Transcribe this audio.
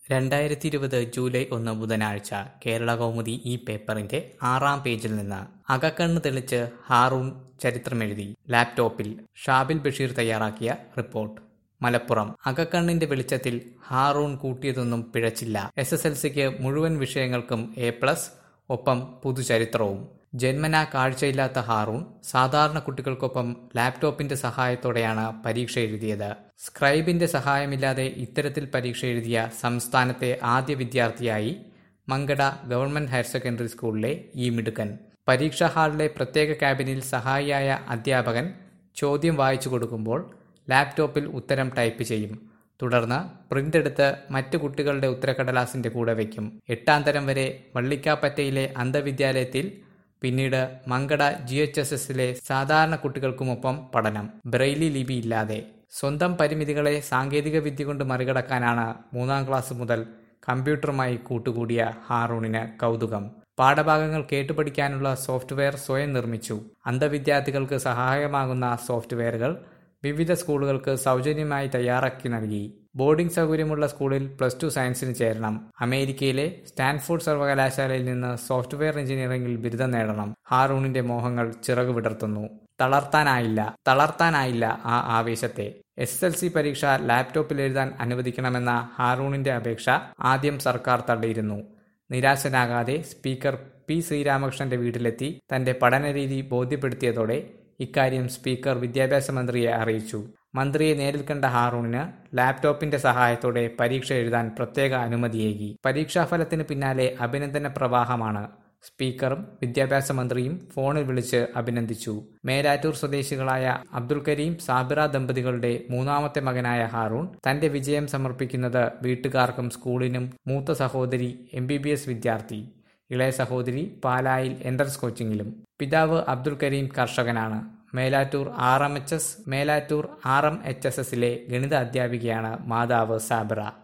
രണ്ടായിരത്തി ഇരുപത് ജൂലൈ ഒന്ന് ബുധനാഴ്ച കേരള കൗമുദി ഈ പേപ്പറിന്റെ ആറാം പേജിൽ നിന്ന് അകക്കണ്ണ് തെളിച്ച് ഹാറൂൺ ചരിത്രമെഴുതി ലാപ്ടോപ്പിൽ ഷാബിൽ ബഷീർ തയ്യാറാക്കിയ റിപ്പോർട്ട് മലപ്പുറം അകക്കണ്ണിന്റെ വെളിച്ചത്തിൽ ഹാറൂൺ കൂട്ടിയതൊന്നും പിഴച്ചില്ല എസ് എസ് എൽ സിക്ക് മുഴുവൻ വിഷയങ്ങൾക്കും എ പ്ലസ് ഒപ്പം പുതുചരിത്രവും ജന്മനാ കാഴ്ചയില്ലാത്ത ഹാറൂൺ സാധാരണ കുട്ടികൾക്കൊപ്പം ലാപ്ടോപ്പിന്റെ സഹായത്തോടെയാണ് പരീക്ഷ എഴുതിയത് സ്ക്രൈബിന്റെ സഹായമില്ലാതെ ഇത്തരത്തിൽ പരീക്ഷ എഴുതിയ സംസ്ഥാനത്തെ ആദ്യ വിദ്യാർത്ഥിയായി മങ്കട ഗവൺമെന്റ് ഹയർ സെക്കൻഡറി സ്കൂളിലെ ഈ മിടുക്കൻ പരീക്ഷാ ഹാളിലെ പ്രത്യേക ക്യാബിനിൽ സഹായിയായ അധ്യാപകൻ ചോദ്യം വായിച്ചു കൊടുക്കുമ്പോൾ ലാപ്ടോപ്പിൽ ഉത്തരം ടൈപ്പ് ചെയ്യും തുടർന്ന് പ്രിന്റ് എടുത്ത് മറ്റു കുട്ടികളുടെ ഉത്തരക്കടലാസിന്റെ കൂടെ വയ്ക്കും എട്ടാം തരം വരെ വള്ളിക്കാപ്പറ്റയിലെ അന്ധവിദ്യാലയത്തിൽ പിന്നീട് മങ്കട ജി എച്ച് എസ് എസിലെ സാധാരണ കുട്ടികൾക്കുമൊപ്പം പഠനം ബ്രെയിലി ലിപി ഇല്ലാതെ സ്വന്തം പരിമിതികളെ സാങ്കേതിക വിദ്യ കൊണ്ട് മറികടക്കാനാണ് മൂന്നാം ക്ലാസ് മുതൽ കമ്പ്യൂട്ടറുമായി കൂട്ടുകൂടിയ ഹാറൂണിന് കൗതുകം പാഠഭാഗങ്ങൾ കേട്ടുപഠിക്കാനുള്ള സോഫ്റ്റ്വെയർ സ്വയം നിർമ്മിച്ചു അന്ധവിദ്യാർത്ഥികൾക്ക് സഹായമാകുന്ന സോഫ്റ്റ്വെയറുകൾ വിവിധ സ്കൂളുകൾക്ക് സൗജന്യമായി തയ്യാറാക്കി നൽകി ബോർഡിംഗ് സൗകര്യമുള്ള സ്കൂളിൽ പ്ലസ് ടു സയൻസിന് ചേരണം അമേരിക്കയിലെ സ്റ്റാൻഫോർഡ് സർവകലാശാലയിൽ നിന്ന് സോഫ്റ്റ്വെയർ എഞ്ചിനീയറിംഗിൽ ബിരുദം നേടണം ഹാറൂണിന്റെ മോഹങ്ങൾ ചിറകു വിടർത്തുന്നു തളർത്താനായില്ല തളർത്താനായില്ല ആ ആവേശത്തെ എസ് എൽ സി പരീക്ഷ ലാപ്ടോപ്പിൽ എഴുതാൻ അനുവദിക്കണമെന്ന ഹാറൂണിന്റെ അപേക്ഷ ആദ്യം സർക്കാർ തള്ളിയിരുന്നു നിരാശനാകാതെ സ്പീക്കർ പി ശ്രീരാമകൃഷ്ണന്റെ വീട്ടിലെത്തി തന്റെ പഠനരീതി ബോധ്യപ്പെടുത്തിയതോടെ ഇക്കാര്യം സ്പീക്കർ വിദ്യാഭ്യാസ മന്ത്രിയെ അറിയിച്ചു മന്ത്രിയെ നേരിൽ കണ്ട ഹാറൂണിന് ലാപ്ടോപ്പിന്റെ സഹായത്തോടെ പരീക്ഷ എഴുതാൻ പ്രത്യേക അനുമതിയേകി പരീക്ഷാഫലത്തിന് പിന്നാലെ അഭിനന്ദന പ്രവാഹമാണ് സ്പീക്കറും വിദ്യാഭ്യാസ മന്ത്രിയും ഫോണിൽ വിളിച്ച് അഭിനന്ദിച്ചു മേലാറ്റൂർ സ്വദേശികളായ അബ്ദുൽ കരീം സാബിറ ദമ്പതികളുടെ മൂന്നാമത്തെ മകനായ ഹാറൂൺ തന്റെ വിജയം സമർപ്പിക്കുന്നത് വീട്ടുകാർക്കും സ്കൂളിനും മൂത്ത സഹോദരി എം വിദ്യാർത്ഥി ഇളയ സഹോദരി പാലായിൽ എൻട്രൻസ് കോച്ചിങ്ങിലും പിതാവ് അബ്ദുൽ കരീം കർഷകനാണ് Melattur R M H S Melattur R M H S എസിലെ ഗണിത അധ്യാപികയാണ് മാതാവ് സാബിറ